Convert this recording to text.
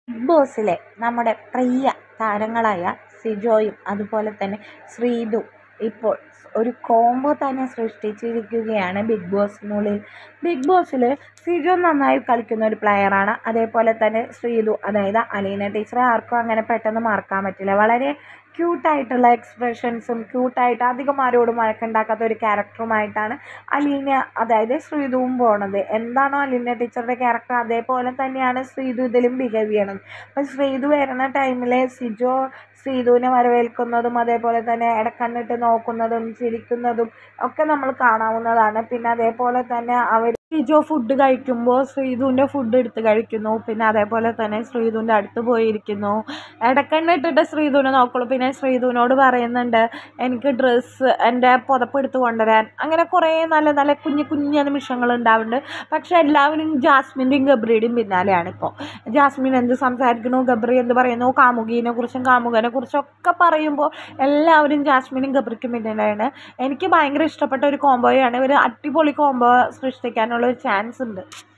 big ബോസിലെ നമ്മുടെ പ്രിയ താരങ്ങളായ സിജോയും അതുപോലെ തന്നെ ശ്രീതു ഇപ്പോൾ ഒരു കോംബോ തന്നെ സൃഷ്ടിച്ചിരിക്കുകയാണ് ബിഗ് ബോസിനുള്ളിൽ ബിഗ് ബോസിൽ സിജോ നന്നായി കളിക്കുന്ന ഒരു പ്ലെയറാണ് അതേപോലെ തന്നെ ശ്രീതു അതായത് അലീന ടീച്ചറെ ആർക്കും അങ്ങനെ പെട്ടെന്ന് മറക്കാൻ പറ്റില്ല വളരെ ക്യൂട്ടായിട്ടുള്ള എക്സ്പ്രഷൻസും ക്യൂട്ടായിട്ട് അധികം ആരോടും വഴക്കുണ്ടാക്കാത്ത ഒരു ക്യാരക്ടറുമായിട്ടാണ് അലീന അതായത് ശ്രീതുവും പോണത് എന്താണോ അലീന ടീച്ചറുടെ ക്യാരക്ടർ അതേപോലെ തന്നെയാണ് ശ്രീതു ഇതിലും ബിഹേവ് ചെയ്യണത് അപ്പം ശ്രീതു വരുന്ന ടൈമിൽ സിജോ ശ്രീതുവിനെ വരവേൽക്കുന്നതും അതേപോലെ തന്നെ ഇടക്കണ്ണിട്ട് നോക്കുന്നതും ചിരിക്കുന്നതും ഒക്കെ നമ്മൾ കാണാവുന്നതാണ് പിന്നെ അതേപോലെ തന്നെ അവർ സിജോ ഫുഡ് കഴിക്കുമ്പോൾ ശ്രീതുവിൻ്റെ ഫുഡ് എടുത്ത് കഴിക്കുന്നു പിന്നെ അതേപോലെ തന്നെ ശ്രീതുവിൻ്റെ അടുത്ത് പോയിരിക്കുന്നു ഇടക്കണ്ണിട്ടിട്ട് ശ്രീതുവിനെ നോക്കുള്ളൂ പിന്നെ ശ്രീതുവിനോട് പറയുന്നുണ്ട് എനിക്ക് ഡ്രസ്സ് എൻ്റെ പുതപ്പ് എടുത്ത് കൊണ്ടുവരാൻ അങ്ങനെ കുറേ നല്ല നല്ല കുഞ്ഞു കുഞ്ഞു നിമിഷങ്ങൾ ഉണ്ടാവുന്നുണ്ട് പക്ഷെ എല്ലാവരും ജാസ്മിൻ്റെയും ഗബ്രിയുടെയും പിന്നാലെയാണ് ഇപ്പോൾ ജാസ്മിൻ എന്ത് സംസാരിക്കുന്നു ഗബ്രി എന്ത് പറയുന്നു കാമുകീനെ കുറിച്ചും കാമുകനെ കുറിച്ചും ഒക്കെ പറയുമ്പോൾ എല്ലാവരും ജാസ്മിനും ഗബ്രിക്കും പിന്നിലാണ് എനിക്ക് ഭയങ്കര ഇഷ്ടപ്പെട്ട ഒരു കോംബോയാണ് ഒരു അടിപൊളി കോംബോ സൃഷ്ടിക്കാനുള്ള ഒരു ചാൻസ് ഉണ്ട്